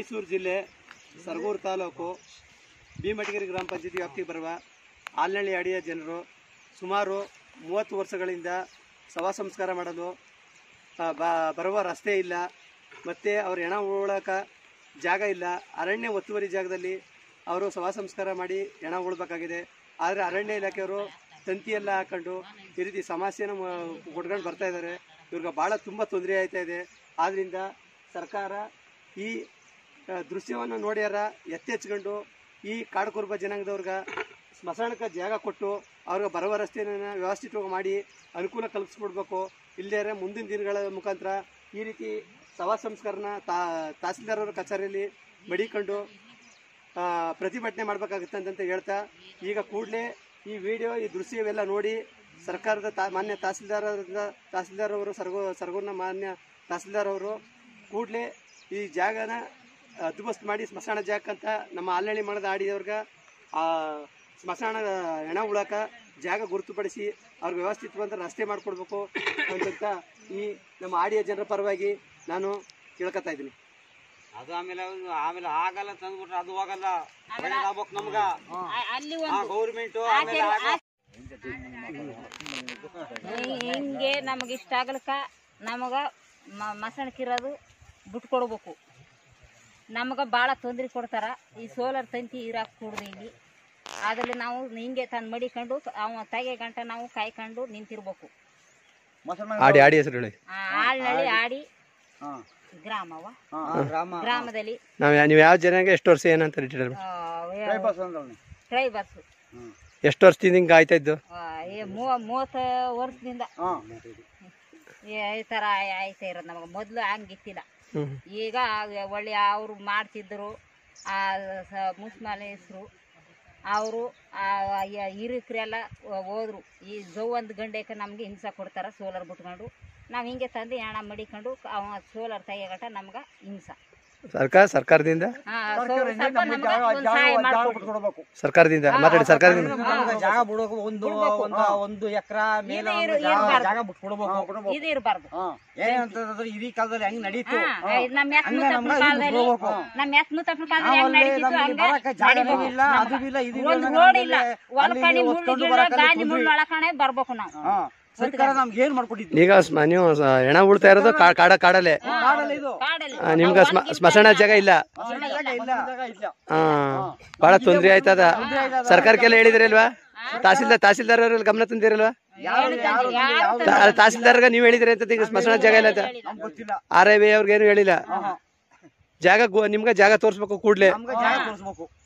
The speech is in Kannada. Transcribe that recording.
ಮೈಸೂರು ಜಿಲ್ಲೆ ಸರಗೂರು ತಾಲೂಕು ಭೀಮಟಗಿರಿ ಗ್ರಾಮ ಪಂಚಾಯತಿ ವ್ಯಾಪ್ತಿಗೆ ಬರುವ ಆಲ್ನಳ್ಳಿ ಅಡಿಯ ಜನರು ಸುಮಾರು ಮೂವತ್ತು ವರ್ಷಗಳಿಂದ ಶವ ಸಂಸ್ಕಾರ ಮಾಡಲು ಆ, ಬ- ಬರುವ ರಸ್ತೆ ಇಲ್ಲ ಮತ್ತು ಅವ್ರ ಹೆಣ ಉಳೋಕೆ ಜಾಗ ಇಲ್ಲ ಅರಣ್ಯ ಒತ್ತುವರಿ ಜಾಗದಲ್ಲಿ ಅವರು ಶವ ಸಂಸ್ಕಾರ ಮಾಡಿ ಹೆಣ ಉಳ್ಬೇಕಾಗಿದೆ ಆದರೆ ಅರಣ್ಯ ಇಲಾಖೆಯವರು ತಂತಿಯೆಲ್ಲ ಹಾಕೊಂಡು ಈ ರೀತಿ ಸಮಸ್ಯೆನ ಕೊಟ್ಕೊಂಡು ಬರ್ತಾ ಇದ್ದಾರೆ ಇವ್ರಿಗೆ ಭಾಳ ತುಂಬ ತೊಂದರೆ ಆಯ್ತಾ ಇದೆ ಆದ್ದರಿಂದ ಸರ್ಕಾರ ಈ ಆ, ದೃಶ್ಯವನ್ನು ನೋಡ್ಯಾರ ಎತ್ತೆಚ್ಕೊಂಡು ಈ ಕಾಡುಕುರುಬ ಜನಾಂಗದವ್ರಿಗೆ ಸ್ಮಶಾನಕ್ಕೆ ಜಾಗ ಕೊಟ್ಟು ಅವ್ರಿಗೆ ಬರುವ ರಸ್ತೆಯನ್ನು ವ್ಯವಸ್ಥಿತವಾಗಿ ಮಾಡಿ ಅನುಕೂಲ ಕಲ್ಪಿಸ್ಬಿಡ್ಬೇಕು ಇಲ್ಲದೇ ಮುಂದಿನ ದಿನಗಳ ಮುಖಾಂತರ ಈ ರೀತಿ ಶವ ಸಂಸ್ಕರಣ ತಾ ತಹಸೀಲ್ದಾರ್ ಅವರ ಕಚೇರಿಯಲ್ಲಿ ಮಡಿಕೊಂಡು ಆ, ಪ್ರತಿಭಟನೆ ಮಾಡಬೇಕಾಗುತ್ತೆ ಅಂತಂತ ಹೇಳ್ತಾ ಈಗ ಕೂಡಲೇ ಈ ವಿಡಿಯೋ ಈ ದೃಶ್ಯವೆಲ್ಲ ನೋಡಿ ಸರ್ಕಾರದ ತಾ ಮಾನ್ಯ ತಹಸೀಲ್ದಾರ್ ತಹಸೀಲ್ದಾರ್ ಅವರು ಸರ್ಗೋ ಸರ್ಗೂರ್ನ ಮಾನ್ಯ ತಹಸೀಲ್ದಾರ್ ಅವರು ಕೂಡಲೇ ಈ ಜಾಗನ ಹದ್ದುಬಸ್ತು ಮಾಡಿ ಸ್ಮಶಾನ ಜಾಗಕ್ಕಂತ ನಮ್ಮ ಆಲ್ನಳ್ಳಿ ಮಣದ ಆಡಿದವ್ರಿಗೆ ಆ ಸ್ಮಶಾನ ಹೆಣ ಉಳಕ ಜಾಗ ಗುರುತುಪಡಿಸಿ ಅವ್ರಿಗೆ ವ್ಯವಸ್ಥಿತವಾದ ರಸ್ತೆ ಮಾಡಿಕೊಡ್ಬೇಕು ಅಂತಂತ ಈ ನಮ್ಮ ಆಡಿಯ ಜನರ ಪರವಾಗಿ ನಾನು ಕೇಳ್ಕೊತಾ ಇದ್ದೀನಿ ಅದು ಆಮೇಲೆ ಅವ್ನು ಆಮೇಲೆ ಆಗಲ್ಲ ತಂದ್ಬಿಟ್ರೆ ಅದು ಹೋಗಲ್ಲ ಒಳ್ಳೇದಾಗ್ಬೇಕು ನಮ್ಗ ಅಲ್ಲಿ ಆ ಗೌರ್ಮೆಂಟ್ ಆಮೇಲೆ ಆಗ- ಹಿ- ಹಿಂಗೆ ನಮಗೆ ಇಷ್ಟ ಆಗ್ಲಿಕ್ಕ ನಮಗ ಮ- ಮಸಣಕ್ಕಿರೋದು ಬಿಟ್ಕೊಡ್ಬೇಕು ನಮಗೆ ಭಾಳ ತೊಂದರೆ ಕೊಡ್ತಾರ ಈ ಸೋಲಾರ್ ತಂತಿ ಇರಾಕ್ ಕೂಡ್ದು ಇಲ್ಲಿ ಅದ್ರಲ್ಲಿ ನಾವು ಹಿಂಗೆ ತಂದು ಮಡಿಕೊಂಡು ಅವ ತೆಗೆ ಗಂಟ ನಾವು ಕಾಯ್ಕೊಂಡು ನಿಂತಿರ್ಬೇಕು ಆಡಿ ಆಡಿ ಹೆಸರು ಹೇಳಿ ಆ ಆಳ್ನಳ್ಳಿ ಆಡಿ ಹಾ. ಗ್ರಾಮವ ಹಾ, ಗ್ರಾಮ ಗ್ರಾಮದಲ್ಲಿ ನಾವು ನೀವು ಯಾವ ಜನಾಂಗ ಎಷ್ಟು ವರ್ಷ ಏನಂತ ರಿಟೈರ್ ಬಸ್ ಅಂದವ್ನೆ. ಟ್ರೈಬರ್ಸ್ ಎಷ್ಟು ವರ್ಷದಿಂದ ಹಿಂಗೆ ಆಯ್ತಾ ಇದ್ದು ಮೂವತ್ತು ವರ್ಷದಿಂದ ಹಾ. ಈ ಥರ ಆಯ್ತಾ ಇರೋದು ನಮಗೆ ಮೊದಲು ಹಂಗಿತ್ತಿಲ್ಲ ಹ್ಞೂ ಈಗ ಒಳ್ಳೆ ಅವರು ಮಾಡ್ತಿದ್ದರು ಆ ಸ- ಮುಸ್ಮಾಲೆ ಹೆಸರು ಅವರು ಹಿರಿಕರೆಲ್ಲ ಹೋದ್ರು ಈ ಜೌ ಒಂದು ಗಂಟೆಗೆ ನಮಗೆ ಹಿಂಸೆ ಕೊಡ್ತಾರೆ ಸೋಲಾರ್ ಬಿಟ್ಕೊಂಡು ನಾವು ಹಿಂಗೆ ತಂದು ಹಣ ಮಡಿಕೊಂಡು ಅವ ಸೋಲಾರ್ ತೆಗಿಯಗಟ ನಮ್ಗೆ ಹಿಂಸೆ ಸರ್ಕಾರ ಸರ್ಕಾರದಿಂದ ಹಾ, ಸೋಲಾರ್ ಸ್ವಲ್ಪ ನಮ್ಗೆ ಒಂದ್ ಸಹಾಯ ಮಾಡ್ಕೊಡ್ರಿ. ಬಿಟ್ಕೊಡ್ಬೇಕು. ಸರ್ಕಾರದಿಂದ ಮಾತಾಡಿ ಸರ್ಕಾರದಿಂದ ನಮ್ಗೆ ಜಾಗ ಬಿಡೋಕು ಒಂದು ಒಂದು ಒಂದು ಎಕರೆ ಮೇಲೆ ಇದು ಒಂದು ಇರು- ಜಾಗ ಇರ್ಬಾರ್ದು. ಜಾಗ ಬಿಟ್ಕೊಡ್ಬೇಕು ಇದು ಇರಬಾರ್ದು ಹಾ. ಏನಂತಂದ್ರೆ ಈ ಕಾಲದಲ್ಲಿ ಹೆಂಗ್ ನಡೀತು ನಮ್ಮ ಎತ್ ಹಂಗೆ ಮುತ್ತಪ್ಪನ ನಮ್ಗೆ ಕಾಲದಲ್ಲಿ ಬಿಟ್ಕೊಡ್ಬೇಕು. ನಮ್ಮ ಎತ್ ಮುತ್ತಪ್ಪನ ಕಾಲದಲ್ಲಿ ಹೆಂಗ್ ನಾವಲ್ಲಿ ನಡೀತಿತ್ತು ನಮ್ಗೆ ಹಂಗೆ ಬರಕ್ಕೆ ಜಾಗನೂ ನಡಿಬೇಕು. ಇಲ್ಲ ಅದು ಇಲ್ಲ ಇದು ಇಲ್ಲ ಒಂದು ನಮ್ಗೆ ರೋಡ್ ಇಲ್ಲ ಅಲ್ಲಿ ಒಳಕಣಿ ಹೊತ್ಕೊಂಡು ಮುಳ್ಳು ಬರಕ್ಕೆ ಗಾಲಿ ಕುಂದ್ರಿ. ಮುಳ್ಳು ಒಳಕಣೆ ಬರ್ಬೇಕು ನಾವು ಹಾ. ಸರ್ಕಾರ ನಮ್ಗೆ ಏನ್ ಮಾಡ್ಕೊಟ್ಟಿದ್ವಿ ಈಗ ಸ್ಮ- ನೀವು ಸ- ಹೆಣ ಉಳ್ತಾ ಇರೋದು ಕಾ- ಕಾಡ ಕಾಡಲ್ಲೇ ಕಾಡಲ್ಲ ಇದು ಕಾಡಲ್ಲಿ ಆ, ನಿಮ್ಗೆ ಸ್ಮ- ಸ್ಮಶಾನ ಜಾಗ ಇಲ್ಲ ಜಾಗ ಇಲ್ಲ ಜಾಗ ಇಲ್ಲ ಹಾಂ ಭಾಳ ತೊಂದರೆ ಆಯ್ತದ ಸರ್ಕಾರಕ್ಕೆಲ್ಲ ಹೇಳಿದ್ರಿ ಅಲ್ವಾ ತಹಸೀಲ್ದಾರ್ ತಹಸೀಲ್ದಾರ್ ಅವ್ರಲ್ಲಿ ಗಮನ ತಂದಿರಲ್ವಾ ಯಾರು ಯಾರು ಯಾವ್ದು ತ- ತಹಸೀಲ್ದಾರ್ಗೆ ನೀವು ಹೇಳಿದ್ರಿ ಅಂತ ಈಗ ಸ್ಮಶಾನ ಜಾಗ ಇಲ್ಲ ಅಂತ ನಮ್ಗೆ ಗೊತ್ತಿಲ್ಲ ಆರ್ ಐ ಬಿ ಅವ್ರಿಗೇನು ಹೇಳಿಲ್ಲ ಜಾಗ ಗು- ನಿಮ್ಗೆ ಜಾಗ ತೋರಿಸ್ಬೇಕು ಕೂಡಲೇ ನಮ್ಗೆ ಜಾಗ ತೋರಿಸ್ಬೇಕು